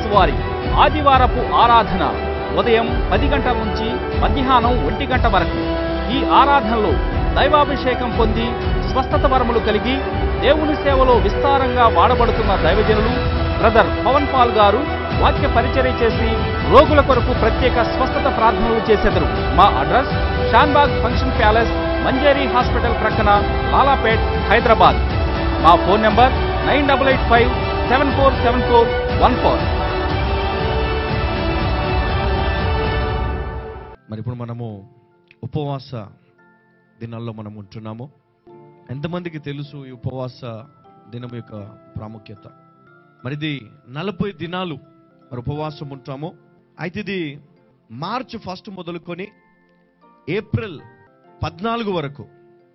Ministries వారి ఆదివారపు ఆరాధన ఉదయం పది గంటల నుంచి మధ్యాహ్నం ఒంటి గంట వరకు ఈ ఆరాధనలో దైవాభిషేకం పొంది స్వస్థత వరములు కలిగి దేవుని సేవలో విస్తారంగా వాడబడుతున్న దైవజనులు బ్రదర్ పవన్ పాల్ గారు వాక్య పరిచర్య చేసి రోగుల కొరకు ప్రత్యేక స్వస్థత ప్రార్థనలు చేసెదరు మా address Shanbag function palace Manjeri hospital ప్రక్కన లాలాపేట్ హైదరాబాద్ మా phone number nine double eight five seven four seven four one four మరి ఇప్పుడు మనము ఉపవాస దినాల్లో మనం ఉంటున్నాము ఎంతమందికి తెలుసు ఈ ఉపవాస దినం యొక్క ప్రాముఖ్యత మరి ఇది నలభై దినాలు మరి ఉపవాసం ఉంటాము అయితే ఇది మార్చ్ ఫస్ట్ మొదలుకొని ఏప్రిల్ పద్నాలుగు వరకు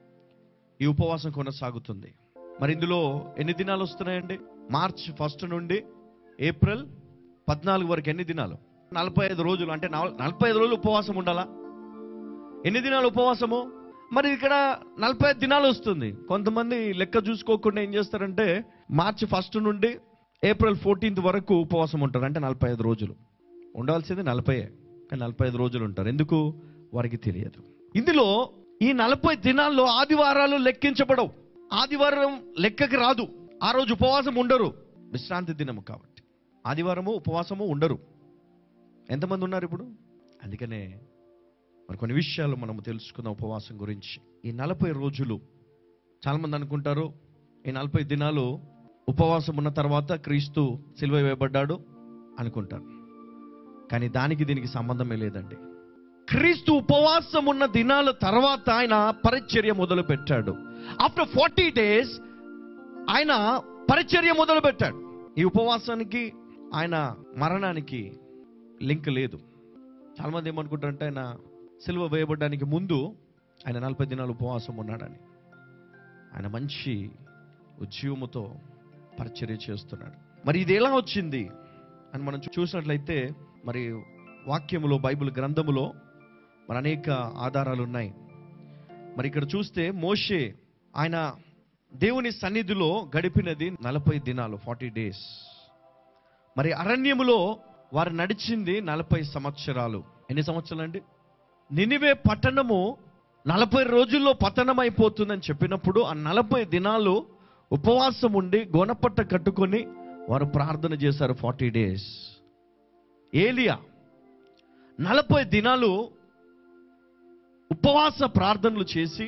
ఈ ఉపవాసం కొనసాగుతుంది మరి ఇందులో ఎన్ని దినాలు వస్తున్నాయండి మార్చ్ ఫస్ట్ నుండి ఏప్రిల్ పద్నాలుగు వరకు ఎన్ని దినాలు నలభై ఐదు రోజులు అంటే నల- నలభై ఐదు రోజులు ఉపవాసం ఉండాలా ఎన్ని దినాలు ఉపవాసము మరి ఇక్కడ నలభై ఐదు దినాలు వస్తుంది కొంతమంది లెక్క చూసుకోకుండా ఏం చేస్తారంటే మార్చి ఫస్ట్ నుండి ఏప్రిల్ ఫోర్టీన్త్ వరకు ఉపవాసం ఉంటారు అంటే నలభై ఐదు రోజులు ఉండాల్సింది నలభై కానీ నలభై ఐదు రోజులు ఉంటారు ఎందుకు వారికి తెలియదు ఇందులో ఈ నలభై దినాల్లో ఆదివారాలు లెక్కించబడవు ఆదివారం లెక్కకి రాదు ఆ రోజు ఉపవాసం ఉండరు విశ్రాంతి దినము కాబట్టి ఆదివారము ఉపవాసము ఉండరు ఎంతమంది ఉన్నారు ఇప్పుడు అందుకనే మరి కొన్ని విషయాలు మనము తెలుసుకుందాం ఉపవాసం గురించి ఈ నలభై రోజులు చాలామంది అనుకుంటారు ఈ నలభై దినాలు ఉపవాసం ఉన్న తర్వాత క్రీస్తు సిలువ వేయబడ్డాడు అనుకుంటారు కానీ దానికి దీనికి సంబంధమే లేదండి క్రీస్తు ఉపవాసం ఉన్న దినాల తర్వాత ఆయన పరిచర్య మొదలు పెట్టాడు ఆఫ్టర్ ఫార్టీ డేస్ ఆయన పరిచర్య మొదలు పెట్టాడు ఈ ఉపవాసానికి ఆయన మరణానికి లింక్ లేదు చాలామంది ఏమనుకుంటారంటే ఆయన సిలువ వేయబడడానికి ముందు ఆయన నలభై దినాలు ఉపవాసం ఉన్నాడని ఆయన మంచి ఉద్యమతో పరిచర్య చేస్తున్నాడు మరి ఇది ఎలా వచ్చింది అని మనం చూ- చూసినట్లయితే మరి వాక్యములో బైబిల్ గ్రంథములో మరి అనేక ఆధారాలు ఉన్నాయి మరి ఇక్కడ చూస్తే మోషే ఆయన దేవుని సన్నిధిలో గడిపినది నలభై దినాలు ఫార్టీ డేస్ మరి అరణ్యములో వారు నడిచింది నలభై సంవత్సరాలు ఎన్ని సంవత్సరాలు అండి నినివే పట్టణము నలభై రోజుల్లో పతనం అయిపోతుందని చెప్పినప్పుడు ఆ నలభై దినాలు ఉపవాసం ఉండి గోనపట్ట కట్టుకొని వారు ప్రార్థన చేశారు ఫార్టీ డేస్ ఏలియా నలభై దినాలు ఉపవాస ప్రార్థనలు చేసి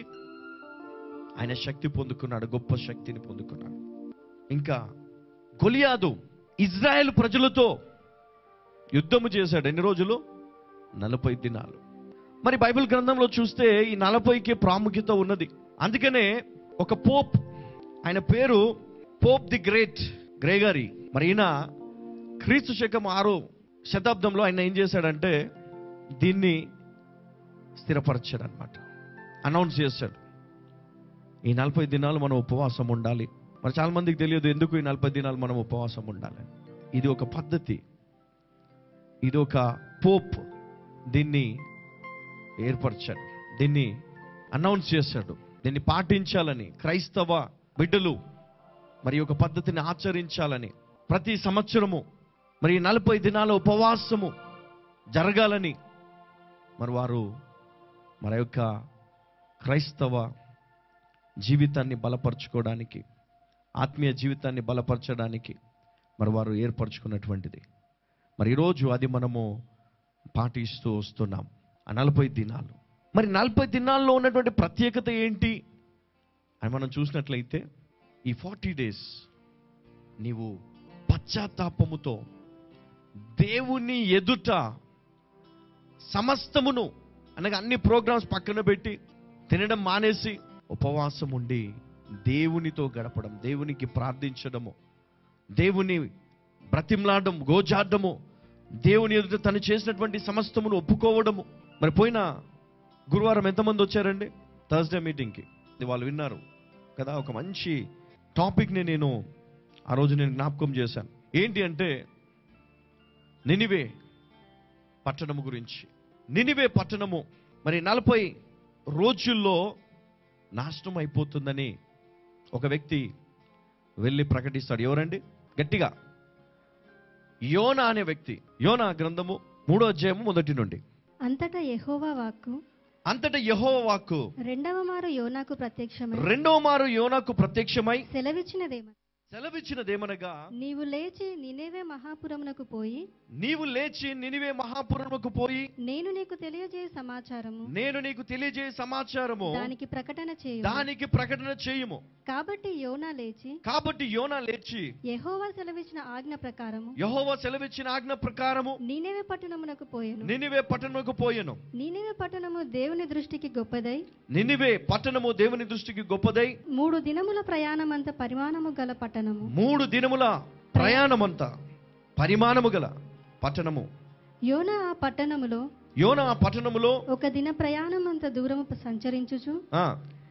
ఆయన శక్తి పొందుకున్నాడు గొప్ప శక్తిని పొందుకున్నాడు ఇంకా గొలియాదు ఇజ్రాయెల్ ప్రజలతో యుద్ధము చేశాడు ఎన్ని రోజులు నలభై దినాలు మరి బైబిల్ గ్రంథంలో చూస్తే ఈ నలభైకి ప్రాముఖ్యత ఉన్నది అందుకనే ఒక పోప్ ఆయన పేరు పోప్ ది గ్రేట్ గ్రేగరీ మరి ఈయన క్రీస్తు శకం ఆరో శతాబ్దంలో ఆయన ఏం చేశాడంటే దీన్ని స్థిరపరచాడు అనమాట అనౌన్స్ చేశాడు ఈ నలభై దినాలు మనం ఉపవాసం ఉండాలి మరి చాలా మందికి తెలియదు ఎందుకు ఈ నలభై దినాలు మనం ఉపవాసం ఉండాలి ఇది ఒక పద్ధతి ఇది ఒక పోప్ దీన్ని ఏర్పరచాడు దీన్ని అనౌన్స్ చేశాడు దీన్ని పాటించాలని క్రైస్తవ బిడ్డలు మరి ఈ యొక్క పద్ధతిని ఆచరించాలని ప్రతి సంవత్సరము మరి ఈ నలభై దినాల ఉపవాసము జరగాలని మరి వారు మరి ఆ యొక్క క్రైస్తవ జీవితాన్ని బలపరచుకోవడానికి ఆత్మీయ జీవితాన్ని బలపరచడానికి మరి వారు ఏర్పరచుకున్నటువంటిది మరి ఈరోజు అది మనము పాటిస్తూ వస్తున్నాం ఆ నలభై దినాలు మరి నలభై దినాల్లో ఉన్నటువంటి ప్రత్యేకత ఏంటి అని మనం చూసినట్లయితే ఈ ఫార్టీ డేస్ నీవు పశ్చాత్తాపముతో దేవుని ఎదుట సమస్తమును అనగా అన్ని ప్రోగ్రామ్స్ పక్కన పెట్టి తినడం మానేసి ఉపవాసం ఉండి దేవునితో గడపడం దేవునికి ప్రార్థించడము దేవుని బ్రతిమలాడడం గోజాడము దేవుని ఎదుట తను చేసినటువంటి సమస్తమును ఒప్పుకోవడము మరి పోయిన గురువారం ఎంతమంది వచ్చారండి థర్స్డే మీటింగ్కి ఇది వాళ్ళు విన్నారు కదా ఒక మంచి టాపిక్ని నేను ఆ రోజు నేను జ్ఞాపకం చేశాను ఏంటి అంటే నినివే పట్టణము గురించి నినివే పట్టణము మరి నలభై రోజుల్లో నాశనం అయిపోతుందని ఒక వ్యక్తి వెళ్ళి ప్రకటిస్తాడు ఎవరండి గట్టిగా యోనా అనే వ్యక్తి యోనా గ్రంథము మూడో అధ్యాయము మొదటి నుండి అంతటా యెహోవా వాక్కు అంతటా యెహోవ వాక్కు రెండవ మారు యోనాకు ప్రత్యక్షమై రెండో మారు యోనాకు ప్రత్యక్షమై సెలవిచ్చినదేమ సెలవిచ్చినదేమనగా నీవు లేచి నినేవే మహాపురమునకు పోయి నీవు లేచి నినివే మహాపురముకు పోయి నేను నీకు తెలియజేయ సమాచారము నేను నీకు తెలియజేయ సమాచారము దానికి ప్రకటన చేయు దానికి ప్రకటన చేయుము కాబట్టి యోనా లేచి కాబట్టి యోనా లేచి యెహోవా సెలవిచ్చిన ఆజ్ఞ ప్రకారము యెహోవా సెలవిచ్చిన ఆజ్ఞ ప్రకారము నీనేవే పట్టణమునకు పోయెను నినివే పట్టణముకు పోయెను నీనేవే పట్టణము దేవుని దృష్టికి గొప్పదై నినివే పట్టణము దేవుని దృష్టికి గొప్పదై మూడు దినముల ప్రయాణమంత పరిమాణము గల పట్టణము మూడు దినముల ప్రయాణమంతా పరిమాణము గల పట్టణము యోనా ఆ పట్టణములో యోన ఆ పట్టణములో ఒక దిన ప్రయాణమంత దూరము సంచరించుచు ఆ,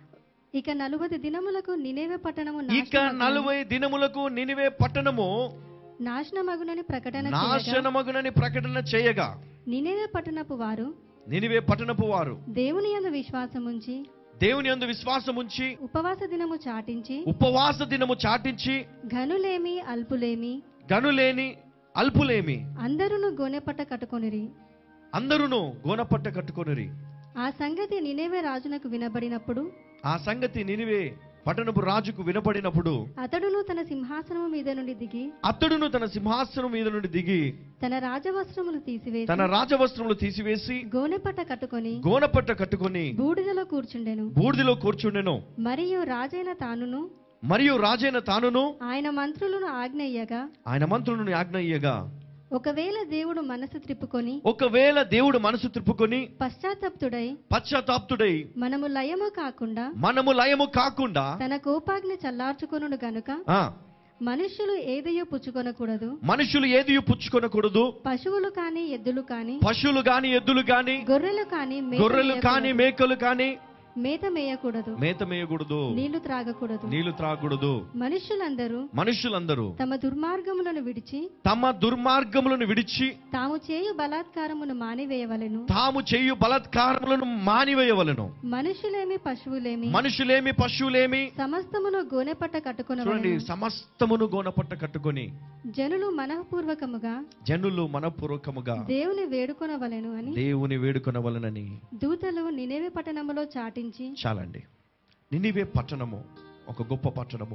ఇక నలుబది దినములకు నినేవే పట్టణము ఇక నలభై దినములకు నినివే పట్టణము నాశనమగునని ప్రకటన చేయగా నాశనమగునని ప్రకటన చేయగా నినేవే పట్టణపు వారు నినివే పట్టణపు వారు దేవుని యందు విశ్వాసముంచి దేవుని యందు విశ్వాసముంచి ఉపవాస దినము చాటించి ఉపవాస దినము చాటించి ఘనులేమి అల్పులేమి గనులేని అల్పులేమి అందరును గోనెపట్ట కట్టుకొనిరి అందరును గోనపట్ట కట్టుకొనిరి ఆ సంగతి నినేవే రాజునకు వినబడినప్పుడు ఆ సంగతి నినివే పట్టణపు రాజుకు వినపడినప్పుడు అతడును తన సింహాసనము మీద నుండి దిగి అతడును తన సింహాసనం మీద నుండి దిగి తన రాజవస్త్రములు తీసివేసి తన రాజవస్త్రములు తీసివేసి గోనెపట్ట కట్టుకొని గోనపట్ట కట్టుకొని బూడిదలో కూర్చుండెను బూడిదలో కూర్చుండెను మరియు రాజైన తానును మరియు రాజైన తానును ఆయన మంత్రులను ఆజ్ఞయ్యగా ఆయన మంత్రులను ఆజ్ఞయ్యగా ఒకవేళ దేవుడు మనసు త్రిప్పుకొని ఒకవేళ దేవుడు మనసు త్రిప్పుకొని పశ్చాత్తప్తుడై పశ్చాత్తాప్తుడై మనము లయము కాకుండా మనము లయము కాకుండా తన కోపాగ్ని చల్లార్చుకొనుడు గనుక ఆ మనుష్యులు ఏదయో పుచ్చుకొనకూడదు మనుషులు ఏది పుచ్చుకొనకూడదు పశువులు కాని ఎద్దులు కాని పశువులు గాని ఎద్దులు గాని గొర్రెలు కాని మేత గొర్రెలు కాని మేయకూడదు. మేకలు కాని మేత మేయకూడదు మేత మేయకూడదు నీళ్లు త్రాగకూడదు నీళ్లు త్రాగకూడదు మనుష్యులందరూ మనుషులందరూ తమ దుర్మార్గములను విడిచి తమ దుర్మార్గములను విడిచి తాము చేయు బలాత్కారమును మానివేయవలెను తాము చేయు బలాత్కారములను మానివేయవలను మనుషులేమి పశువులేమి మనుషులేమి పశువులేమి సమస్తమును గోనెపట్ట చూడండి కట్టుకునవలెను సమస్తమును గోనపట్ట కట్టుకొని జనులు మనఃపూర్వకముగా జనులు మనపూర్వకముగా దేవుని వేడుకొనవలెను అని దేవుని వేడుకొనవలనని దూతలు నినేవే పట్టణములో చాటించి చాలండి నినివే పట్టణము ఒక గొప్ప పట్టణము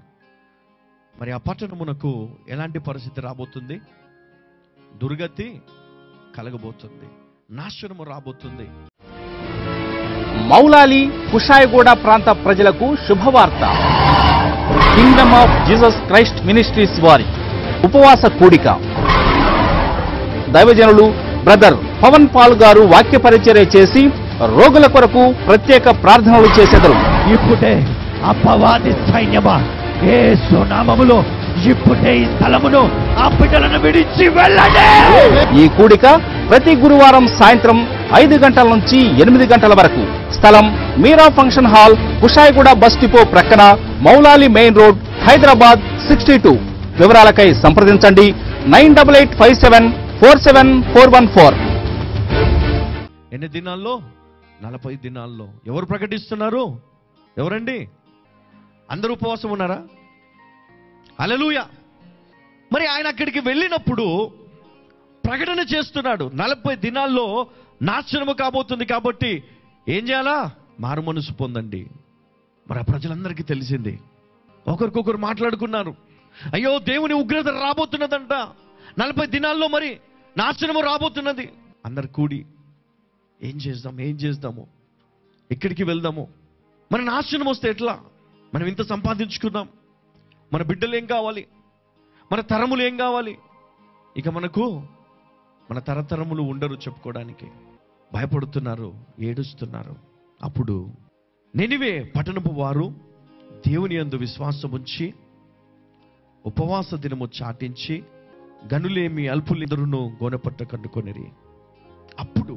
మరి ఆ పట్టణమునకు ఎలాంటి పరిస్థితి రాబోతుంది దుర్గతి కలగబోతుంది నాశనము రాబోతుంది మౌలాలి కుషాయిగూడ ప్రాంత ప్రజలకు శుభవార్త kingdom of Jesus Christ ministries వారి ఉపవాస కూడిక దైవజనులు బ్రదర్ పవన్ పాల్ గారు వాక్య పరిచర్య చేసి రోగుల కొరకు ప్రత్యేక ప్రార్థనలు చేసెదరు ఇప్పుడే అపవాది సైన్యమా ఏ సునామములో ఇప్పుడే ఈ స్థలమును ఆ బిడ్డలను విడిచి వెళ్ళండి ఈ కూడిక ప్రతి గురువారం సాయంత్రం ఐదు గంటల నుంచి ఎనిమిది గంటల వరకు స్థలం Meera function hall Kushaiguda bus depot ప్రక్కన Moulali main road Hyderabad sixty two వివరాలకై సంప్రదించండి nine double eight five seven four seven four one four ఎన్ని దినాల్లో నలభై దినాల్లో ఎవరు ప్రకటిస్తున్నారు ఎవరండి అందరూ ఉపవాసం ఉన్నారా అలలుయ మరి ఆయన అక్కడికి వెళ్ళినప్పుడు ప్రకటన చేస్తున్నాడు నలభై దినాల్లో నాశనము కాబోతుంది కాబట్టి ఏం చేయాలా మారు మనసు పొందండి మరి ఆ ప్రజలందరికీ తెలిసింది ఒకరికొకరు మాట్లాడుకున్నారు అయ్యో దేవుని ఉగ్రత రాబోతున్నదంట నలభై దినాల్లో మరి నాశనము రాబోతున్నది అందరు కూడి ఏం చేద్దాం ఏం చేద్దాము ఎక్కడికి వెళ్దాము మన నాశనం వస్తే ఎట్లా మనం ఇంత సంపాదించుకున్నాం మన బిడ్డలు ఏం కావాలి మన తరములు ఏం కావాలి ఇక మనకు మన తరతరములు ఉండరు చెప్పుకోవడానికి భయపడుతున్నారు ఏడుస్తున్నారు అప్పుడు నెనివే పట్టణపు వారు దేవుని యందు విశ్వాసం ఉంచి ఉపవాస దినము చాటించి గనులేమి అల్పులిద్దరును గోనపట్ట కట్టుకొనిరి అప్పుడు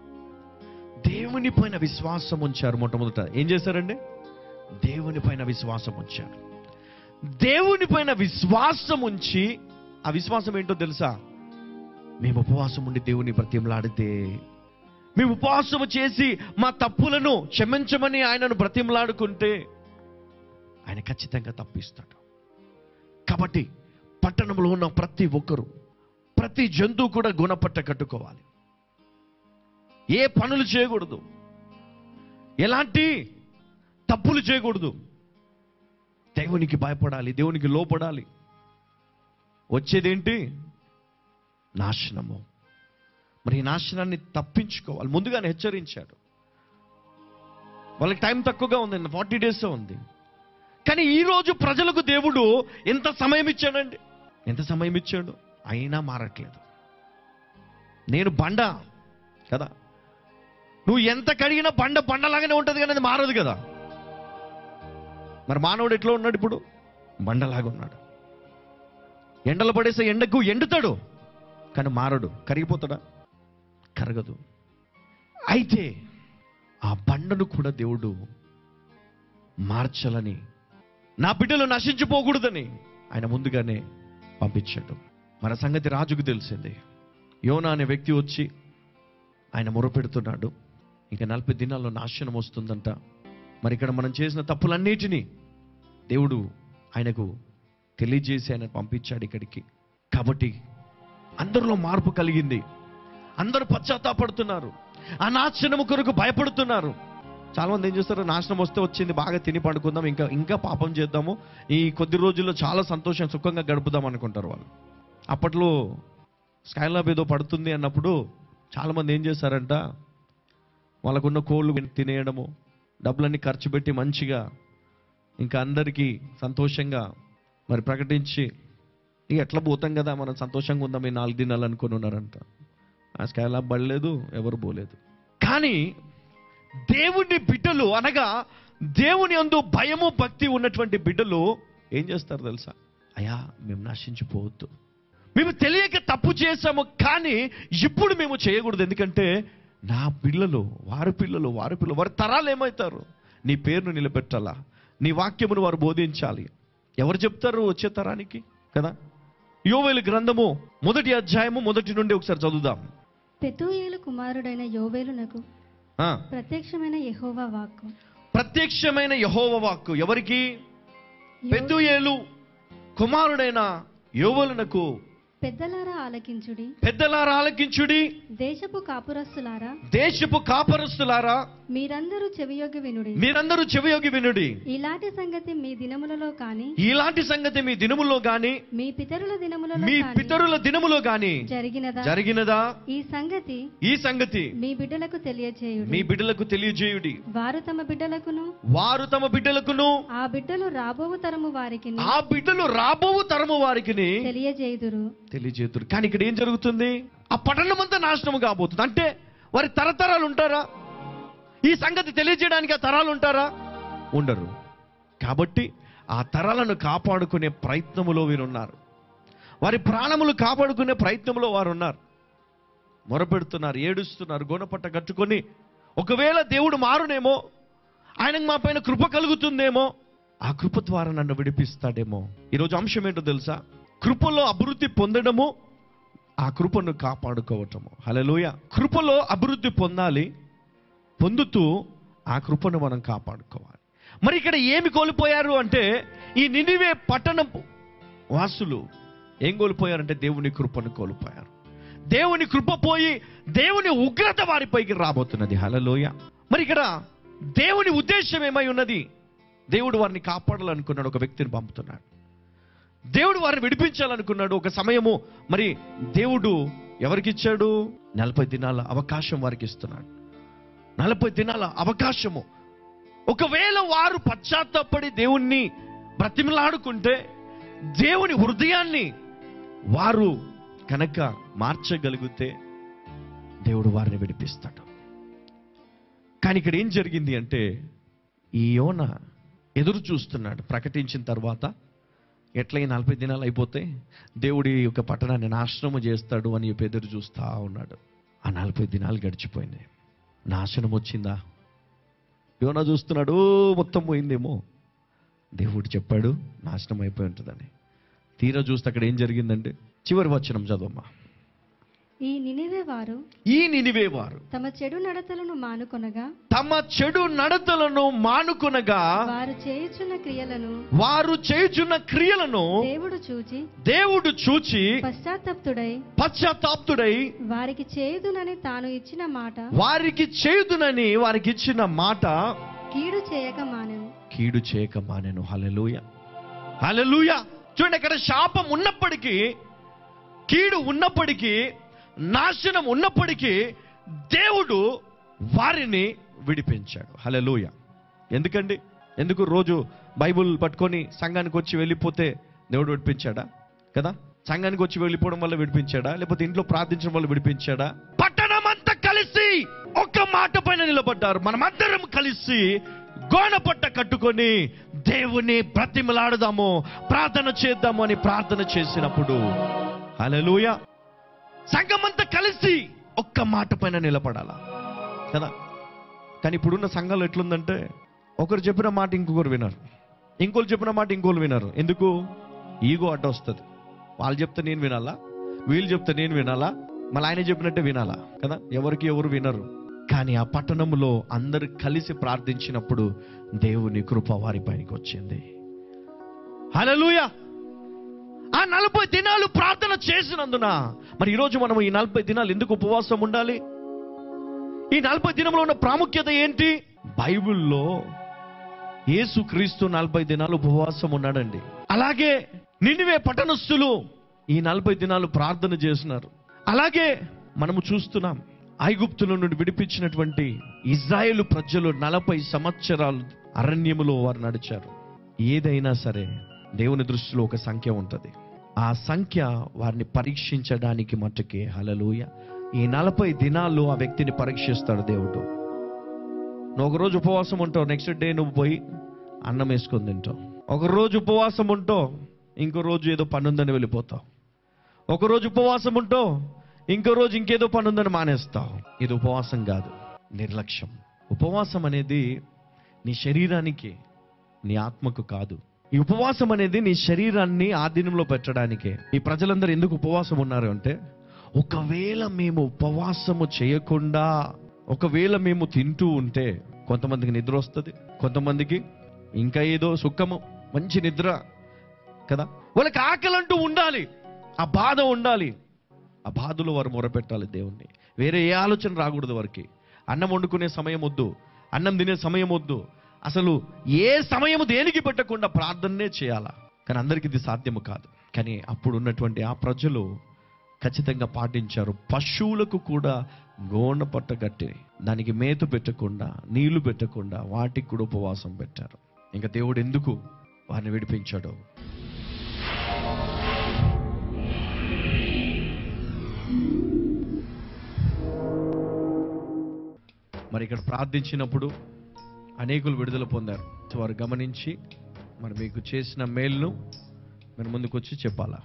దేవుని పైన విశ్వాసం ఉంచారు మొట్టమొదట ఏం చేశారండి దేవుని పైన విశ్వాసం ఉంచారు దేవుని పైన విశ్వాసం ఉంచి ఆ విశ్వాసం ఏంటో తెలుసా మేము ఉపవాసం ఉండి దేవుని బ్రతిమలాడితే మేము ఉపవాసము చేసి మా తప్పులను క్షమించమని ఆయనను బ్రతిమలాడుకుంటే ఆయన ఖచ్చితంగా తప్పిస్తాడు కాబట్టి పట్టణంలో ఉన్న ప్రతి ఒక్కరూ ప్రతి జంతువు కూడా గుణపట్ట కట్టుకోవాలి ఏ పనులు చేయకూడదు ఎలాంటి తప్పులు చేయకూడదు దేవునికి భయపడాలి దేవునికి లోపడాలి వచ్చేదేంటి నాశనము మరి ఈ నాశనాన్ని తప్పించుకోవాలి ముందుగానే హెచ్చరించాడు వాళ్ళకి టైం తక్కువగా ఉంది ఫార్టీ డేస్ ఉంది కానీ ఈ రోజు ప్రజలకు దేవుడు ఎంత సమయం ఇచ్చాడండి ఎంత సమయం ఇచ్చాడు అయినా మారట్లేదు నేను బండ కదా నువ్వు ఎంత కడిగినా బండ బండలాగానే ఉంటుంది కానీ అది మారదు కదా మరి మానవుడు ఎట్లా ఉన్నాడు ఇప్పుడు బండలాగా ఉన్నాడు ఎండలు పడేసే ఎండకు ఎండుతాడు కానీ మారడు కరిగిపోతాడా కరగదు అయితే ఆ బండను కూడా దేవుడు మార్చాలని నా బిడ్డలు నశించిపోకూడదని ఆయన ముందుగానే పంపించాడు మన సంగతి రాజుకు తెలిసింది యోనా అనే వ్యక్తి వచ్చి ఆయన మొరపెడుతున్నాడు ఇంకా నలభై దినాల్లో నాశనం వస్తుందంట మరి ఇక్కడ మనం చేసిన తప్పులన్నిటినీ దేవుడు ఆయనకు తెలియజేసి ఆయన పంపించాడు ఇక్కడికి కాబట్టి అందరిలో మార్పు కలిగింది అందరూ పశ్చాత్తాపడుతున్నారు ఆ నాశనము కొరకు భయపడుతున్నారు చాలా మంది ఏం చేస్తారు నాశనం వస్తే వచ్చింది బాగా తిని పండుకుందాం ఇంకా ఇంకా పాపం చేద్దాము ఈ కొద్ది రోజుల్లో చాలా సంతోషం సుఖంగా గడుపుదాం అనుకుంటారు వాళ్ళు అప్పట్లో స్కైలాబ్ ఏదో పడుతుంది అన్నప్పుడు చాలా మంది ఏం చేశారంట వాళ్ళకున్న కోళ్ళు తినేయడము డబ్బులన్నీ ఖర్చు పెట్టి మంచిగా ఇంకా అందరికీ సంతోషంగా మరి ప్రకటించి ఇక ఎట్లా పోతాం కదా మనం సంతోషంగా ఉందాం ఈ నాలుగు దినాలు అనుకుని ఉన్నారంట ఆ స్కైలాబ్ పడలేదు ఎవరు పోలేదు కానీ దేవుని బిడ్డలు అనగా దేవుని అందు భయము భక్తి ఉన్నటువంటి బిడ్డలు ఏం చేస్తారు తెలుసా అయ్యా మేము నశించిపోవద్దు మేము తెలియక తప్పు చేశాము కానీ ఇప్పుడు మేము చేయకూడదు ఎందుకంటే నా పిల్లలు వారి పిల్లలు వారి పిల్లలు వారి తరాలు ఏమవుతారు నీ పేరును నిలబెట్టాలా నీ వాక్యమును వారు బోధించాలి ఎవరు చెప్తారు వచ్చే తరానికి కదా యోవేలు గ్రంథము మొదటి అధ్యాయము మొదటి నుండి ఒకసారి చదువుదాం పెతూయేలు కుమారుడైన యోవేలునకు ఆ, ప్రత్యక్షమైన యెహోవా వాక్కు ప్రత్యక్షమైన యహోవ వాక్కు ఎవరికి పెద్దుయేలు కుమారుడైన యోవలునకు పెద్దలారా ఆలకించుడి పెద్దలారా ఆలకించుడి దేశపు కాపురస్తులారా దేశపు కాపరస్తులారా మీరందరూ చెవియొగ్గి వినుడి మీరందరూ చెవియోగి వినుడి ఇలాంటి సంగతి మీ దినములలో కాని ఇలాంటి సంగతి మీ దినములో గాని మీ పితరుల దినములలో మీ కాని పితరుల దినములో గాని జరిగినదా జరిగినదా ఈ సంగతి ఈ సంగతి మీ బిడ్డలకు మీ తెలియచేయుడి బిడ్డలకు తెలియజేయుడి వారు తమ బిడ్డలకును వారు తమ బిడ్డలకును ఆ బిడ్డలు రాబోవు తరము వారికి ఆ బిడ్డలు రాబో తరము వారికి తెలియజేయుదురు తెలియజేతురు కానీ ఇక్కడ ఏం జరుగుతుంది ఆ పట్టణం అంతా నాశనం కాబోతుంది అంటే వారి తరతరాలు ఉంటారా ఈ సంగతి తెలియజేయడానికి ఆ తరాలు ఉంటారా ఉండరు కాబట్టి ఆ తరాలను కాపాడుకునే ప్రయత్నములో వీరున్నారు వారి ప్రాణములు కాపాడుకునే ప్రయత్నంలో వారు ఉన్నారు మొరపెడుతున్నారు ఏడుస్తున్నారు గుణపట్ట కట్టుకొని ఒకవేళ దేవుడు మారునేమో ఆయనకు మా పైన కృప కలుగుతుందేమో ఆ కృప ద్వారా నన్ను విడిపిస్తాడేమో ఈరోజు అంశం ఏంటో తెలుసా కృపలో అభివృద్ధి పొందడము ఆ కృపను కాపాడుకోవటము హలోయ కృపలో అభివృద్ధి పొందాలి పొందుతూ ఆ కృపను మనం కాపాడుకోవాలి మరి ఇక్కడ ఏమి కోల్పోయారు అంటే ఈ నినివే పట్టణం వాసులు ఏం కోల్పోయారంటే దేవుని కృపను కోల్పోయారు దేవుని కృప పోయి దేవుని ఉగ్రత వారిపైకి రాబోతున్నది హలలోయ మరి ఇక్కడ దేవుని ఉద్దేశం ఏమై ఉన్నది దేవుడు వారిని కాపాడాలనుకున్నాడు ఒక వ్యక్తిని పంపుతున్నాడు దేవుడు వారిని విడిపించాలనుకున్నాడు ఒక సమయము మరి దేవుడు ఎవరికి ఇచ్చాడు నలభై దినాల అవకాశం వారికి ఇస్తున్నాడు నలభై దినాల అవకాశము ఒకవేళ వారు పశ్చాత్తాపడి దేవుణ్ణి బ్రతిమలాడుకుంటే దేవుని హృదయాన్ని వారు కనుక మార్చగలిగితే దేవుడు వారిని విడిపిస్తాడు కానీ ఇక్కడ ఏం జరిగింది అంటే ఈ యోన ఎదురు చూస్తున్నాడు ప్రకటించిన తర్వాత ఎట్లా ఈ నలభై దినాలు అయిపోతే దేవుడి యొక్క పట్టణాన్ని నాశనము చేస్తాడు అని చెప్పి ఎదురు చూస్తా ఉన్నాడు ఆ నలభై దినాలు గడిచిపోయింది నాశనం వచ్చిందా యోనా చూస్తున్నాడు "ఓ, మొత్తం పోయిందేమో దేవుడు చెప్పాడు నాశనం అయిపోయి ఉంటుందని తీరా చూస్తే అక్కడ ఏం జరిగిందంటే చివరి వచనం చదవమ్మా ఈ నినివే వారు ఈ నినివే వారు తమ చెడు నడతలను మానుకొనగా తమ చెడు నడతలను మానుకొనగా వారు చేయుచున్న క్రియలను వారు చేయుచున్న క్రియలను దేవుడు చూచి దేవుడు చూచి పశ్చాత్తప్తుడై పశ్చాత్తాప్తుడై వారికి చేయుదునని తాను ఇచ్చిన మాట వారికి చేయుదునని వారికి ఇచ్చిన మాట కీడు చేయక మానెను కీడు చేయక మానెను హలెలూయ హలెలూయ చూడండి ఇక్కడ శాపం ఉన్నప్పటికీ కీడు ఉన్నప్పటికీ నాశనం ఉన్నప్పటికీ దేవుడు వారిని విడిపించాడు హలెలూయ ఎందుకండి ఎందుకు రోజు బైబుల్ పట్టుకొని సంఘానికి వచ్చి వెళ్ళిపోతే దేవుడు విడిపించాడా కదా సంఘానికి వచ్చి వెళ్ళిపోవడం వల్ల విడిపించాడా లేకపోతే ఇంట్లో ప్రార్థించడం వల్ల విడిపించాడా పట్టణం అంతా కలిసి ఒక్క మాట పైన నిలబడ్డారు మనమందరం కలిసి గోనపట్ట కట్టుకొని దేవుని బ్రతిమలాడదాము ప్రార్థన చేద్దాము అని ప్రార్థన చేసినప్పుడు హల్లెలూయా సంఘమంతా కలిసి ఒక్క మాట పైన నిలబడాలా కదా కానీ ఇప్పుడున్న సంఘాలు ఎట్లుందంటే ఒకరు చెప్పిన మాట ఇంకొకరు వినరు ఇంకోరు చెప్పిన మాట ఇంకోరు వినరు ఎందుకు ఈగో అడ్డ వస్తుంది వాళ్ళు చెప్తే నేను వినాలా వీళ్ళు చెప్తే నేను వినాలా మళ్ళీ ఆయన చెప్పినట్టే వినాలా కదా ఎవరికి ఎవరు వినరు కానీ ఆ పట్టణంలో అందరు కలిసి ప్రార్థించినప్పుడు దేవుని కృప వారి పైనకి వచ్చింది హల్లెలూయా ఆ నలభై దినాలు ప్రార్థన చేసినందున మరి ఈరోజు మనం ఈ నలభై దినాలు ఎందుకు ఉపవాసం ఉండాలి ఈ నలభై దినంలో ఉన్న ప్రాముఖ్యత ఏంటి బైబిల్లో యేసుక్రీస్తు నలభై దినాలు ఉపవాసం ఉన్నాడండి అలాగే నినివే పట్టణస్థులు ఈ నలభై దినాలు ప్రార్థన చేసినారు అలాగే మనము చూస్తున్నాం ఐగుప్తుల నుండి విడిపించినటువంటి ఇజ్రాయేలు ప్రజలు నలభై సంవత్సరాలు అరణ్యములో వారు నడిచారు ఏదైనా సరే దేవుని దృష్టిలో ఒక సంఖ్య ఉంటుంది ఆ సంఖ్య వారిని పరీక్షించడానికి మట్టుకే హలలుయ ఈ నలభై దినాల్లో ఆ వ్యక్తిని పరీక్షిస్తాడు దేవుడు నువ్వు ఒక రోజు ఉపవాసం ఉంటావు నెక్స్ట్ డే నువ్వు పోయి అన్నం వేసుకొని తింటావు ఒక రోజు ఉపవాసం ఉంటావు ఇంకో రోజు ఏదో పని ఉందని వెళ్ళిపోతావు ఒక రోజు ఉపవాసం ఉంటావు ఇంకో రోజు ఇంకేదో పని ఉందని మానేస్తావు ఇది ఉపవాసం కాదు నిర్లక్ష్యం ఉపవాసం అనేది నీ శరీరానికి నీ ఆత్మకు కాదు ఈ ఉపవాసం అనేది నీ శరీరాన్ని ఆధీనంలో పెట్టడానికే ఈ ప్రజలందరూ ఎందుకు ఉపవాసం ఉన్నారు అంటే ఒకవేళ మేము ఉపవాసము చేయకుండా ఒకవేళ మేము తింటూ ఉంటే కొంతమందికి నిద్ర వస్తుంది కొంతమందికి ఇంకా ఏదో సుఖము మంచి నిద్ర కదా వాళ్ళకి ఆకలి అంటూ ఉండాలి ఆ బాధ ఉండాలి ఆ బాధలో వారు మొరపెట్టాలి దేవుణ్ణి వేరే ఏ ఆలోచన రాకూడదు వారికి అన్నం వండుకునే సమయం వద్దు అన్నం తినే సమయం వద్దు అసలు ఏ సమయం దేనికి పెట్టకుండా ప్రార్థననే చేయాలా కానీ అందరికీ ఇది సాధ్యము కాదు కానీ అప్పుడు ఉన్నటువంటి ఆ ప్రజలు ఖచ్చితంగా పాటించారు పశువులకు కూడా గోన పట్ట కట్టి దానికి మేత పెట్టకుండా నీళ్లు పెట్టకుండా వాటికి కూడా ఉపవాసం పెట్టారు ఇంకా దేవుడు ఎందుకు వారిని విడిపించాడు మరి ఇక్కడ ప్రార్థించినప్పుడు అనేకులు విడుదల పొందారు సో వారు గమనించి మరి మీకు చేసిన మేలును మీరు ముందుకు వచ్చి చెప్పాలా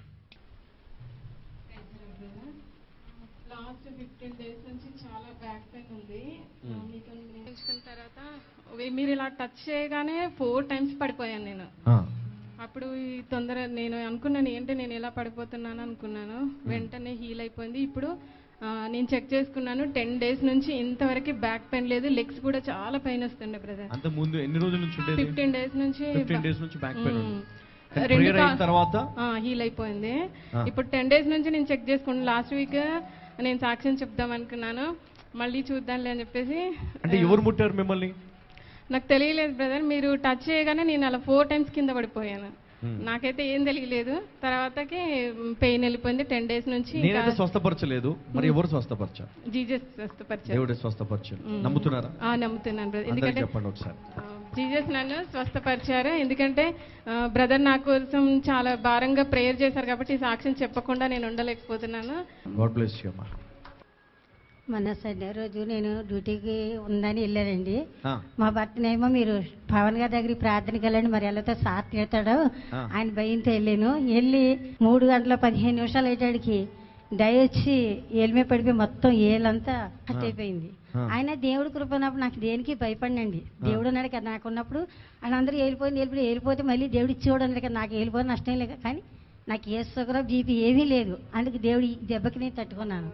లాస్ట్ ఫిఫ్టీన్ డేస్ నుంచి చాలా బ్యాక్ పెయిన్ ఉంది మీకు నేర్చుకున్న తర్వాత వే- మీరు ఇలా టచ్ చేయగానే ఫోర్ టైమ్స్ పడిపోయాను నేను ఆ, అప్పుడు ఈ తొందర నేను అనుకున్నాను ఏంటి నేను ఎలా పడిపోతున్నాను అనుకున్నాను వెంటనే హీల్ అయిపోయింది ఇప్పుడు ఆ, నేను చెక్ చేసుకున్నాను టెన్ డేస్ నుంచి ఇంతవరకు బ్యాక్ పెయిన్ లేదు లెగ్స్ కూడా చాలా పెయిన్ వస్తుండే బ్రదర్ అంత ముందు ఎన్ని రోజుల నుంచి ఉండేది ఫిఫ్టీన్ డేస్ నుంచి ఫిఫ్టీన్ డేస్ నుంచి బ్యాక్ పెయిన్ ఉంది మ్మ్. కానీ రెండు prayer అయిన కా- తర్వాత హీల్ అయిపోయింది ఆ. ఇప్పుడు టెన్ డేస్ నుంచి నేను చెక్ చేసుకున్నాను లాస్ట్ వీక్ నేను సాక్ష్యం చెప్దాం అనుకున్నాను మళ్ళీ చూద్దాంలే అని చెప్పేసి అంటే ఎవరు ముట్టారు మిమ్మల్ని నాకు తెలియలేదు బ్రదర్ మీరు టచ్ చేయగానే నేను అలా ఫోర్ టైమ్స్ కింద పడిపోయాను Hmm. నాకైతే ఏం తెలియలేదు తర్వాతకి పెయిన్ వెళ్ళిపోయింది టెన్ డేస్ నుంచి నేనైతే స్వస్థపరచలేదు మరి ఎవరు స్వస్థపరిచారు జీజస్ స్వస్థపరిచారు దేవుడే స్వస్థపరిచారు మ్మ్. నమ్ముతున్నారా ఆ, నమ్ముతున్నాను బ్రదర్ అందరికి ఎందుకంటే చెప్పండి ఒకసారి ఆ, జీసస్ నన్ను స్వస్థపరిచారు ఎందుకంటే ఆ, బ్రదర్ నా కోసం చాలా భారంగా ప్రేయర్ చేశారు కాబట్టి ఈ సాక్ష్యం చెప్పకుండా నేను ఉండలేకపోతున్నాను గాడ్ బ్లెస్ యూ అమ్మా మొన్న సండే రోజు నేను డ్యూటీకి ఉందని వెళ్ళానండి ఆ, మా భర్తనేమో మీరు పవన్ గారి దగ్గరికి ప్రార్థనకి వెళ్ళండి మరి ఎలాతో సార్ తిడతాడు ఆ. ఆయన భయంతో వెళ్ళాను వెళ్ళి మూడు గంటల పదిహేను నిమిషాలు అయ్యేటాడికి దయ వచ్చి ఏలిమే పడిపోయి మొత్తం ఏలంతా కట్ అయిపోయింది ఆ. ఆయన దేవుడి కృప ఉన్నప్పుడు నాకు దేనికి భయపడినండి దేవుడు అన్నాడు కదా నాకు ఉన్నప్పుడు ఆయన అందరూ వెళ్ళిపోయింది వెళ్ళిపోయి వెళ్ళిపోతే మళ్ళీ దేవుడు ఇచ్చేవాడు అన్నాడు కదా నాకు వెళ్ళిపోతే నష్టం లేదు కానీ నాకు ఏ షుగర్ బీపీ ఏమీ లేదు అందుకు దేవుడు ఈ దెబ్బకి నేను తట్టుకున్నాను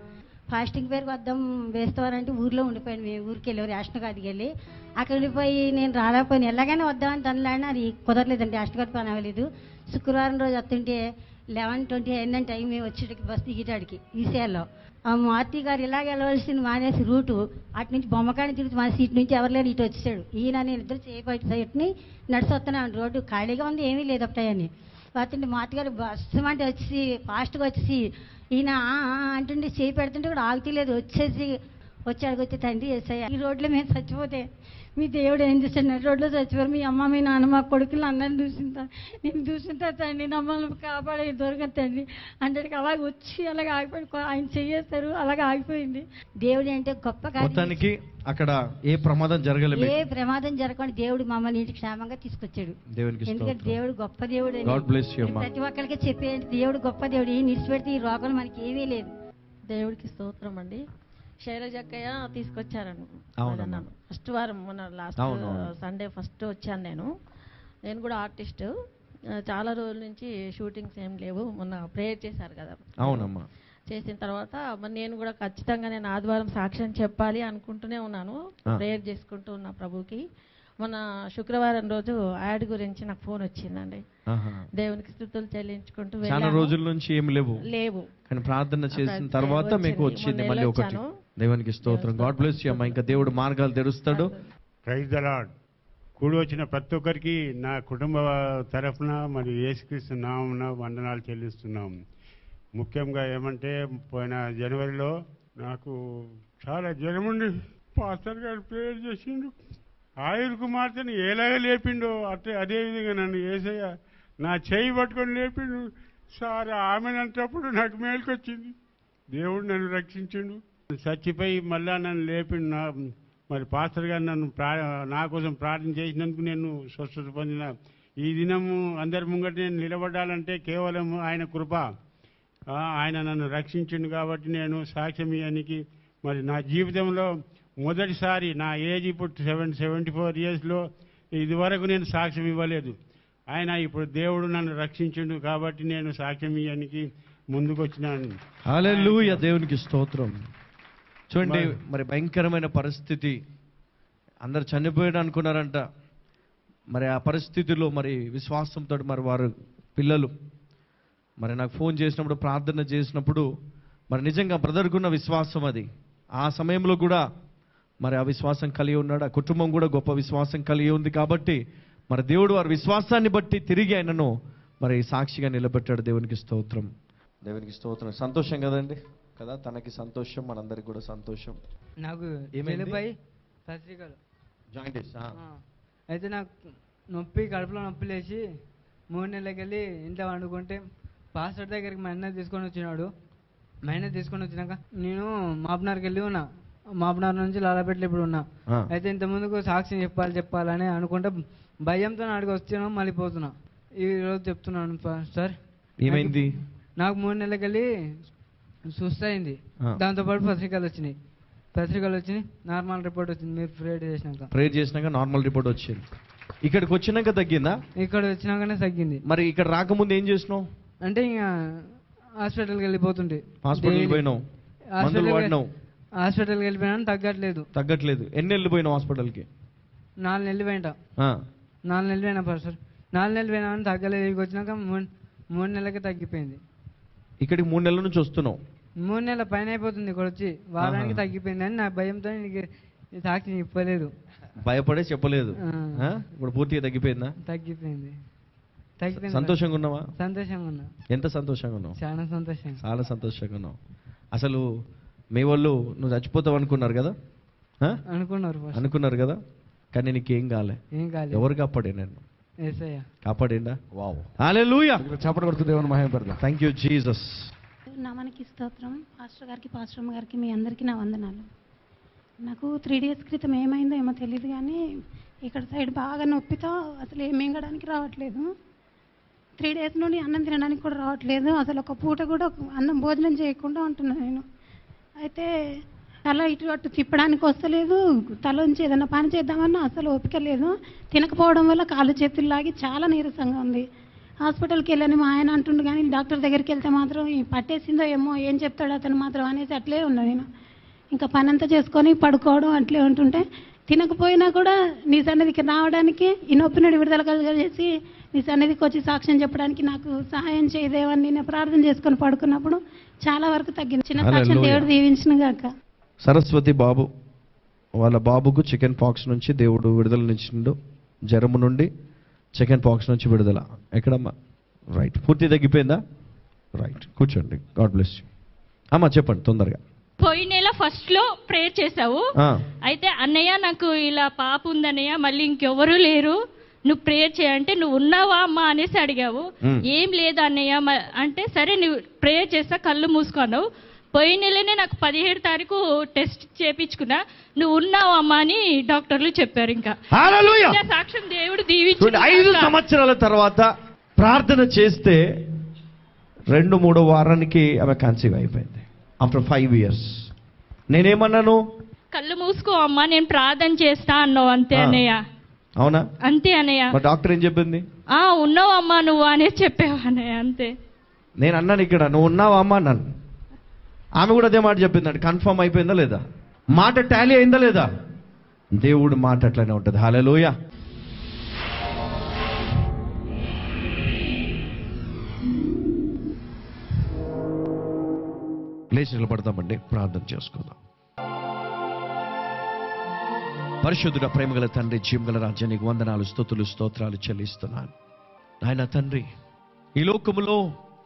ఫాస్టింగ్ పేరుకి వద్దాం వేస్తావారంటే ఊర్లో ఉండిపోయాను మేము ఊరికి వెళ్ళి రేషన్ కార్డుకి వెళ్ళి అక్కడ ఉండిపోయి నేను రాలేకపోయాను ఎలాగైనా వద్దామని తనలాడినా అది కుదరలేదండి రేషన్ కార్డు పని అవ్వలేదు శుక్రవారం రోజు వస్తుంటే లెవెన్ ట్వంటీ అయిందని టైం మేము వచ్చేటికి బస్ దిగేటాడికి ఈసీఆర్లో ఆ మారుతి గారు ఇలాగ వెళ్ళవలసింది మానేసి రూటు అటు నుంచి బొమ్మకాని తిరిగి మా సీట్ నుంచి ఎవరు లేని ఇటు వచ్చేసాడు ఈయన నేను ఇద్దరు చేపట్టి సైట్ని నడిచి వస్తున్నాను రోడ్డు ఖాళీగా ఉంది ఏమీ లేదు అప్పుడని వాటిని మాతగారు బస్సు అంటే వచ్చి ఫాస్ట్గా వచ్చి ఈయన ఆ, ఆ అంటుంటే చేయి పెడుతుంటే కూడా ఆగుతలేదు వచ్చేసి వచ్చాడు వచ్చి తండ్రి చేసాయి ఈ రోడ్లో మేము చచ్చిపోతే మీ దేవుడు ఏం చేశాడు నడి రోడ్లో చచ్చిపోయారు మీ అమ్మ మీ నాన్న మా కొడుకులు అందరిని చూసిందా నేను చూసింటా తండ్రి నమ్మల్ని కాపాడే దొరకదు తండ్రి అంటే అలాగ వచ్చి అలాగ ఆగిపోయి ఆయన చెయ్యేస్తారు అలాగ ఆగిపోయింది దేవుడు అంటే గొప్ప కార్యం మొత్తానికి అక్కడ ఏ ప్రమాదం జరగలేదు ఏ ప్రమాదం జరగకుండా దేవుడు మమ్మల్ని ఇంటికి క్షేమంగా తీసుకొచ్చాడు దేవునికి ఎందుకంటే స్తోత్రం. దేవుడు గొప్ప దేవుడు అని God bless you, అమ్మా. ప్రతి ఒక్కరికి చెప్పేది దేవుడు గొప్ప దేవుడు ఈ నిడిచిపెడితే ఈ రోగం మనకి ఏమీ లేదు దేవుడికి స్తోత్రం అండి శైలజక్కయ్య తీసుకొచ్చారను అవునమ్మా. ఫస్ట్ వారం మొన్న లాస్ట్ అవును, అవును. సండే ఫస్ట్ వచ్చాను నేను నేను కూడా ఆర్టిస్ట్ చాలా రోజుల నుంచి షూటింగ్స్ ఏం లేవు మొన్న ప్రేయర్ చేశారు కదా అవునమ్మా చేసిన తర్వాత మరి నేను కూడా ఖచ్చితంగా నేను ఆదివారం సాక్ష్యం చెప్పాలి అనుకుంటూనే ఉన్నాను ఆ. ప్రేయర్ చేసుకుంటూ ఉన్నా ప్రభుకి మొన్న శుక్రవారం రోజు యాడ్ గురించి నాకు ఫోన్ వచ్చిందండి ఆహా. దేవునికి స్థుతులు చెల్లించుకుంటూ చాలా వెళ్ళాను. రోజుల నుంచి ఏమి లేవు లేవు కానీ ప్రార్థన చేసిన అక్కడ తర్వాత మీకు వచ్చింది. వచ్చింది మొన్న మళ్ళీ ఒకటి వెళ్ళొచ్చాను. దేవునికి స్తోత్రం గాడ్ బ్లెస్ యూ అమ్మా ఇంకా దేవుడు మార్గాలు తెరుస్తాడు ప్రైజ్ ద లార్డ్ కూడి వచ్చిన ప్రతి ఒక్కరికి నా కుటుంబ తరఫున మరి యేసుక్రీస్తు నామమున వందనాలు చెల్లిస్తున్నాం ముఖ్యంగా ఏమంటే పోయిన జనవరిలో నాకు చాలా జ్వరముండి పాస్టర్ గారు ప్రేయర్ చేసిండు ఆయుర్ కుమార్తెని ఎలాగ లేపిండో అట్టే అదే విధంగా నన్ను ఏసయ్య నా చేయి పట్టుకొని లేపిండు సార్ ఆమెనంటప్పుడు నాకు మేలుకొచ్చింది దేవుడు నన్ను రక్షించిండు చచ్చిపోయి మళ్ళా నన్ను లేపిండు నా మరి పాస్టర్ గారు నన్ను ప్రా నా కోసం ప్రార్థన చేసినందుకు నేను స్వస్థత పొందిన ఈ దినము అందరి ముంగట నేను నిలబడాలంటే కేవలం ఆయన కృప ఆ, ఆయన నన్ను రక్షించిండు కాబట్టి నేను సాక్ష్యం ఇవ్వడానికి మరి నా జీవితంలో మొదటిసారి నా ఏజ్ ఇప్పుడు సెవెన్ సెవెంటీ ఫోర్ ఇయర్స్లో ఇదివరకు నేను సాక్ష్యం ఇవ్వలేదు ఆయన ఇప్పుడు దేవుడు నన్ను రక్షించిండు కాబట్టి నేను సాక్ష్యం ఇవ్వడానికి ముందుకు వచ్చినాను హల్లెలూయా దేవునికి స్తోత్రం చూడండి మరి భయంకరమైన పరిస్థితి అందరు చనిపోయాడు అనుకున్నారంట మరి ఆ పరిస్థితిలో మరి విశ్వాసంతో మరి వారు పిల్లలు మరి నాకు ఫోన్ చేసినప్పుడు ప్రార్థన చేసినప్పుడు మరి నిజంగా బ్రదర్కున్న విశ్వాసం అది ఆ సమయంలో కూడా మరి ఆ విశ్వాసం కలిగి ఉన్నాడు ఆ కుటుంబం కూడా గొప్ప విశ్వాసం కలిగి ఉంది కాబట్టి మరి దేవుడు వారి విశ్వాసాన్ని బట్టి తిరిగి ఆయనను మరి సాక్షిగా నిలబెట్టాడు దేవునికి స్తోత్రం దేవునికి స్తోత్రం సంతోషం కదండి కదా తనకి సంతోషం మనందరికి కూడా సంతోషం నాకు ఏమైంది? వెలుపై పత్రికలు జాయింటిస్ ఆ. అయితే నాకు నొప్పి కడుపులో నొప్పి లేచి మూడు నెలలకి వెళ్ళి ఇంట్లో వండుకుంటే పాస్టర్ దగ్గరికి మా అన్న తీసుకొని వచ్చినాడు మా అన్న తీసుకొని వచ్చినాక నేను మాపునార్కి వెళ్ళి ఉన్నా మాపునార్ నుంచి లాలపేటలో ఇప్పుడు ఉన్నా ఆ. అయితే ఇంత ముందుకు సాక్ష్యం చెప్పాలి చెప్పాలని అనుకుంటే భయంతో అడిగి వచ్చినా మళ్ళీ పోతున్నా ఈ రోజు చెప్తున్నాను పా- సార్ ఏమైంది నాకు మూడు నెలలకి వెళ్ళి సుస్థ అయింది ఆ. దాంతోపాటు పత్రికలు వచ్చినాయి పత్రికలు వచ్చినాయి నార్మల్ రిపోర్ట్ వచ్చింది మీరు ప్రేయర్ చేసినాక ప్రేయర్ చేసినాక నార్మల్ రిపోర్ట్ వచ్చింది ఇక్కడికి వచ్చినాక తగ్గిందా ఇక్కడ వచ్చినాకనే తగ్గింది మరి ఇక్కడ రాకముందు ఏం చేసినావు అంటే ఇంకా హాస్పిటల్కి వెళ్ళిపోతుంటే హాస్పిటల్ Daily. పోయినావు మందులు హాస్పిటల్కి వాడినావు హాస్పిటల్కి వెళ్ళిపోయినా తగ్గట్లేదు తగ్గట్లేదు ఎన్ని నెలలు పోయినావు హాస్పిటల్కి నాలుగు నెలలు పోయింట ఆ. నాలుగు నెలలు పోయినా పర్ సార్ నాలుగు నెలలు పోయినా కానీ తగ్గలేదు ఇక్కడికి వచ్చినాక మూడు మూడు నెలలకి తగ్గిపోయింది ఇక్కడికి మూడు నెలల నుంచి వస్తున్నావు మూడు నెలల పైన అయిపోతుంది ఇక్కడ వచ్చి వారానికి ఆహా. తగ్గిపోయింది అని నా భయంతో నీకు ఈ సాక్షి ఇవ్వలేదు భయపడే చెప్పలేదు ఆ. ఆ? ఇప్పుడు పూర్తిగా తగ్గిపోయిందా తగ్గిపోయింది తగ్గిపోయింది సంతోషంగా ఉన్నావా సంతోషంగా ఉన్నా ఎంత సంతోషంగా ఉన్నావు చాలా సంతోషంగా చాలా సంతోషంగా ఉన్నావు అసలు మీ వాళ్ళు నువ్వు చచ్చిపోతావు అనుకున్నారు కదా ఆ? అనుకున్నారు first. అనుకున్నారు కదా కానీ నీకేం కాలే ఏం కాలేదు ఎవరు కాపాడే నేను ఏసయ్య కాపాడిండా వావ్ హల్లెలూయా చప్పటి కొడుతూ దేవుని మహిమ పెడదాం థ్యాంక్ యూ జీసస్ నామానికి స్తోత్రం పాస్టర్ గారికి పాస్టర్ అమ్మ గారికి మీ అందరికీ నా వందనాలు నాకు త్రీ డేస్ క్రితం ఏమైందో ఏమో తెలియదు కానీ ఇక్కడ సైడ్ బాగా నొప్పితో అసలు ఏం మింగడానికి రావట్లేదు త్రీ డేస్ నుండి అన్నం తినడానికి కూడా రావట్లేదు అసలు ఒక పూట కూడా ఒక అన్నం భోజనం చేయకుండా ఉంటున్నాను నేను అయితే తల ఇటు అటు తిప్పడానికి వస్తలేదు తలోంచి ఏదైనా పని చేద్దామన్నా అసలు ఓపిక లేదు తినకపోవడం వల్ల కాళ్ళు చేతులు లాగి చాలా నీరసంగా ఉంది హాస్పిటల్కి వెళ్ళని మా ఆయన అంటుండు కానీ డాక్టర్ దగ్గరికి వెళ్తే మాత్రం ఈ పట్టేసిందో ఏమో ఏం చెప్తాడు అతను మాత్రం అనేసి అట్లే ఉన్నా నేను ఇంకా పని అంతా చేసుకొని పడుకోవడం అట్లే ఉంటుంటే తినకపోయినా కూడా నీ సన్నిధికి రావడానికి ఈ నొప్పి నుండి విడుదల కలిగజేసి నీ సన్నిధికి వచ్చి సాక్ష్యం చెప్పడానికి నాకు సహాయం చేయదేవని నేను ప్రార్థన చేసుకొని పడుకున్నప్పుడు చాలా వరకు తగ్గింది చిన్న సాక్ష్యం హల్లెలూయా. దేవుడు దీవించిన గాక సరస్వతి బాబు వాళ్ళ బాబుకు చికెన్ పాక్స్ నుంచి దేవుడు విడుదల నిచ్చిండు జ్వరము నుండి చికెన్ పాక్స్ నుంచి విడుదల ఎక్కడమ్మా రైట్ పూర్తి తగ్గిపోయిందా రైట్ కూర్చోండి గాడ్ బ్లెస్ యూ అమ్మా చెప్పండి తొందరగా పోయిన నెల ఫస్ట్ లో ప్రేయర్ చేసావు ఆ, అయితే అన్నయ్య నాకు ఇలా పాప ఉందన్నయ్య మళ్ళీ ఇంకెవరూ లేరు నువ్వు ప్రేయర్ చేయంటే నువ్వు ఉన్నావా అమ్మా అనేసి అడిగావు మ్. ఏం లేదు అన్నయ్య మ- అంటే సరే నువ్వు ప్రేయర్ చేస్తా కళ్ళు మూసుకున్నావు పోయిన నెలనే నాకు పదిహేడు తారీఖు టెస్ట్ చేపించుకున్నా నువ్వు ఉన్నావు అమ్మా అని డాక్టర్లు చెప్పారు ఇంకా హల్లెలూయా! ఇంకా సాక్ష్యం దేవుడు చూడండి దీవించి ఐదు సంవత్సరాల తర్వాత ప్రార్థన చేస్తే రెండు మూడో వారానికి ఆమె కన్సీవ్ అయిపోయింది ఆఫ్టర్ ఫైవ్ ఇయర్స్ నేనేమన్నాను కళ్ళు మూసుకో అమ్మా నేను ప్రార్థన చేస్తా అన్నావు అంతే ఆ. అన్నయ్య అవునా అంతే అన్నయ్య మా డాక్టర్ ఏం చెప్పింది ఆ ఉన్నావు అమ్మా నువ్వు అనేసి చెప్పావు అన్నయ్య అంతే నేను అన్నాను ఇక్కడ నువ్వు ఉన్నావా అమ్మా అన్నాను ఆమె కూడా అదే మాట చెప్పిందండి కన్ఫర్మ్ అయిపోయిందా లేదా మాట టాలీ అయిందా లేదా దేవుడు మాట అట్లనే ఉంటుంది హాలలోయ లేచి నిలబడదామండి ప్రార్థన చేసుకుందాం పరిశుద్ధుడ ప్రేమగల తండ్రి జీవగల రాజ్యానికి వందనాలు స్తుతులు స్తోత్రాలు చెల్లిస్తున్నాను నాయన తండ్రి ఈ లోకములో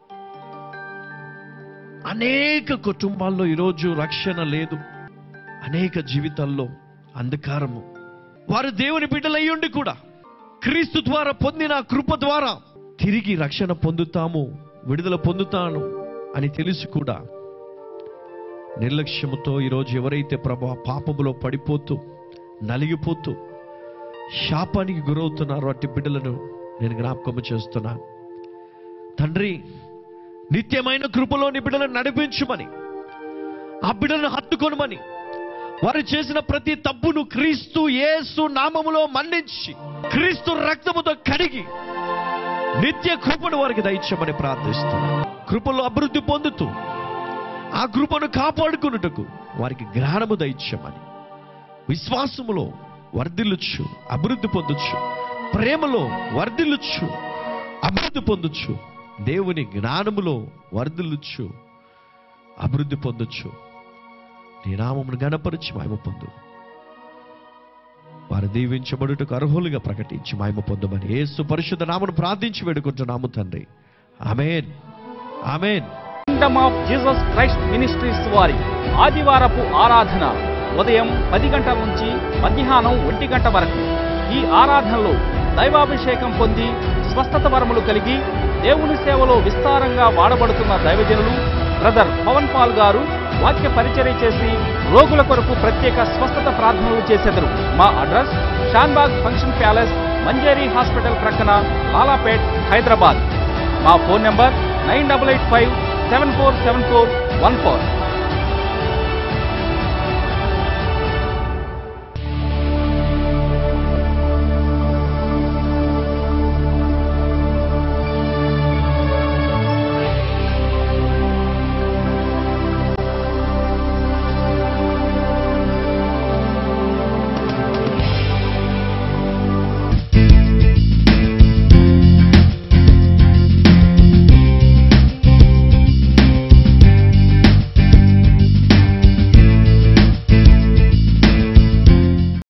అనేక కుటుంబాల్లో ఈరోజు రక్షణ లేదు అనేక జీవితాల్లో అంధకారము వారు దేవుని బిడ్డలయ్యుండి కూడా క్రీస్తు ద్వారా పొందిన కృప ద్వారా తిరిగి రక్షణ పొందుతాము విడుదల పొందుతాను అని తెలిసి కూడా నిర్లక్ష్యముతో ఈరోజు ఎవరైతే ప్రభా పాపములో పడిపోతూ నలిగిపోతూ శాపానికి గురవుతున్నారో అట్టి బిడ్డలను నేను జ్ఞాపకము చేస్తున్నాను తండ్రి నిత్యమైన కృపలోని బిడ్డలను నడిపించుమని ఆ బిడ్డలను హత్తుకొనమని వారు చేసిన ప్రతి తప్పును క్రీస్తు యేసు నామములో మన్నించి క్రీస్తు రక్తముతో కడిగి నిత్య కృపను వారికి దయచేయమని ప్రార్థిస్తున్నాను కృపలో అభివృద్ధి పొందుతూ ఆ కృపను కాపాడుకున్నటకు వారికి జ్ఞానము దయచేయమని విశ్వాసములో వర్ధిల్లుచ్చు అభివృద్ధి పొందొచ్చు ప్రేమలో వర్ధిల్లుచ్చు అభివృద్ధి పొందొచ్చు దేవుని జ్ఞానములో వర్ధిల్లుచ్చు అభివృద్ధి పొందొచ్చు నీ నామమును గణపరిచి మహిమ పొందు వారు దీవించబడుటకు అర్హులుగా ప్రకటించి మహిమ పొందమని యేసు పరిశుద్ధ నామను ప్రార్థించి వేడుకుంటున్నాము తండ్రి ఆమేన్ ఆమేన్ kingdom of Jesus Christ ministries వారి ఆదివారపు ఆరాధన ఉదయం పది గంటల నుంచి మధ్యాహ్నం ఒంటి గంట వరకు ఈ ఆరాధనలో దైవాభిషేకం పొంది స్వస్థత వరములు కలిగి దేవుని సేవలో విస్తారంగా వాడబడుతున్న దైవజనులు బ్రదర్ పవన్ పాల్ గారు వాక్య పరిచర్య చేసి రోగుల కొరకు ప్రత్యేక స్వస్థత ప్రార్థనలు చేసెదరు మా address Shanbag function palace Manjeri hospital ప్రక్కన లాలాపేట్ హైదరాబాద్ మా phone number nine double eight five seven four seven four one four